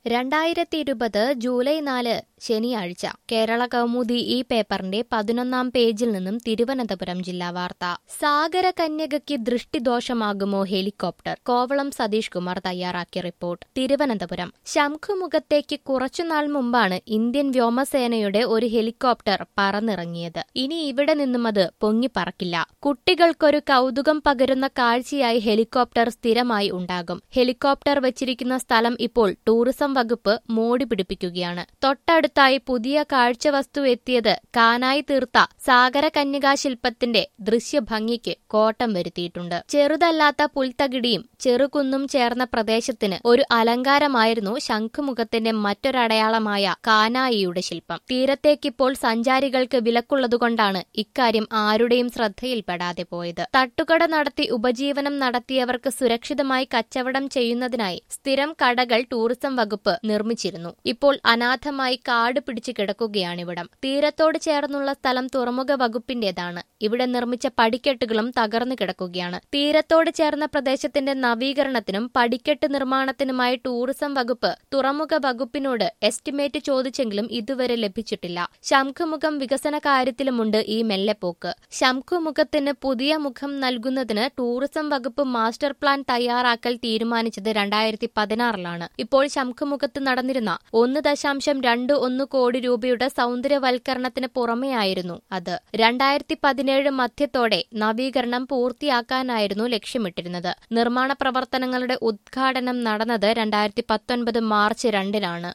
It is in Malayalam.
രണ്ടായിരത്തി ഇരുപത് ജൂലൈ നാല് ശനിയാഴ്ച കേരള കൗമുദി ഈ പേപ്പറിന്റെ പതിനൊന്നാം പേജിൽ നിന്നും തിരുവനന്തപുരം ജില്ലാ വാർത്ത സാഗര കന്യകയ്ക്ക് ദൃഷ്ടിദോഷമാകുമോ ഹെലികോപ്റ്റർ കോവളം സതീഷ് കുമാർ തയ്യാറാക്കിയ റിപ്പോർട്ട് തിരുവനന്തപുരം ശംഖുമുഖത്തേക്ക് കുറച്ചുനാൾ മുമ്പാണ് ഇന്ത്യൻ വ്യോമസേനയുടെ ഒരു ഹെലികോപ്റ്റർ പറന്നിറങ്ങിയത് ഇനി ഇവിടെ നിന്നും അത് പൊങ്ങിപ്പറക്കില്ല കുട്ടികൾക്കൊരു കൗതുകം പകരുന്ന കാഴ്ചയായി ഹെലികോപ്റ്റർ സ്ഥിരമായി ഉണ്ടാകും ഹെലികോപ്റ്റർ വെച്ചിരിക്കുന്ന സ്ഥലം ഇപ്പോൾ ടൂറിസം വകുപ്പ് മോടി പിടിപ്പിക്കുകയാണ് തൊട്ടടുത്തായി പുതിയ കാഴ്ചവസ്തു എത്തിയത് കാനായി തീർത്ത സാഗര കന്യകാ ശില്പത്തിന്റെ ദൃശ്യഭംഗിക്ക് കോട്ടം വരുത്തിയിട്ടുണ്ട് ചെറുതല്ലാത്ത പുൽത്തകിടിയും ചെറുകുന്നും ചേർന്ന പ്രദേശത്തിന് ഒരു അലങ്കാരമായിരുന്നു ശംഖുമുഖത്തിന്റെ മറ്റൊരടയാളമായ കാനായിയുടെ ശില്പം തീരത്തേക്കിപ്പോൾ സഞ്ചാരികൾക്ക് വിലക്കുള്ളതുകൊണ്ടാണ് ഇക്കാര്യം ആരുടെയും ശ്രദ്ധയിൽപ്പെടാതെ പോയത് തട്ടുകട നടത്തി ഉപജീവനം നടത്തിയവർക്ക് സുരക്ഷിതമായി കച്ചവടം ചെയ്യുന്നതിനായി സ്ഥിരം കടകൾ ടൂറിസം വകുപ്പ് നിർമ്മിച്ചിരുന്നു ഇപ്പോൾ അനാഥമായി കാട് പിടിച്ചു കിടക്കുകയാണിവിടം തീരത്തോട് ചേർന്നുള്ള സ്ഥലം തുറമുഖ വകുപ്പിന്റേതാണ് ഇവിടെ നിർമ്മിച്ച പടിക്കെട്ടുകളും തകർന്നു കിടക്കുകയാണ് തീരത്തോട് ചേർന്ന പ്രദേശത്തിന്റെ നവീകരണത്തിനും പടിക്കെട്ട് നിർമ്മാണത്തിനുമായി ടൂറിസം വകുപ്പ് തുറമുഖ വകുപ്പിനോട് എസ്റ്റിമേറ്റ് ചോദിച്ചെങ്കിലും ഇതുവരെ ലഭിച്ചിട്ടില്ല ശംഖുമുഖം വികസന കാര്യത്തിലുമുണ്ട് ഈ മെല്ലെപ്പോക്ക് ശംഖുമുഖത്തിന് പുതിയ മുഖം നൽകുന്നതിന് ടൂറിസം വകുപ്പ് മാസ്റ്റർ പ്ലാൻ തയ്യാറാക്കൽ തീരുമാനിച്ചത് രണ്ടായിരത്തി പതിനാറിലാണ് ഇപ്പോൾ ശംഖുമുഖത്ത് നടന്നിരുന്ന ഒന്ന് ദശാംശം രണ്ട് ഒന്ന് കോടി രൂപയുടെ സൗന്ദര്യവൽക്കരണത്തിന് പുറമെയായിരുന്നു അത് രണ്ടായിരത്തി പതിനേഴ് മധ്യത്തോടെ നവീകരണം പൂർത്തിയാക്കാനായിരുന്നു ലക്ഷ്യമിട്ടിരുന്നത് നിർമ്മാണ പ്രവർത്തനങ്ങളുടെ ഉദ്ഘാടനം നടന്നത് രണ്ടായിരത്തി പത്തൊൻപത് മാർച്ച് രണ്ടിനാണ്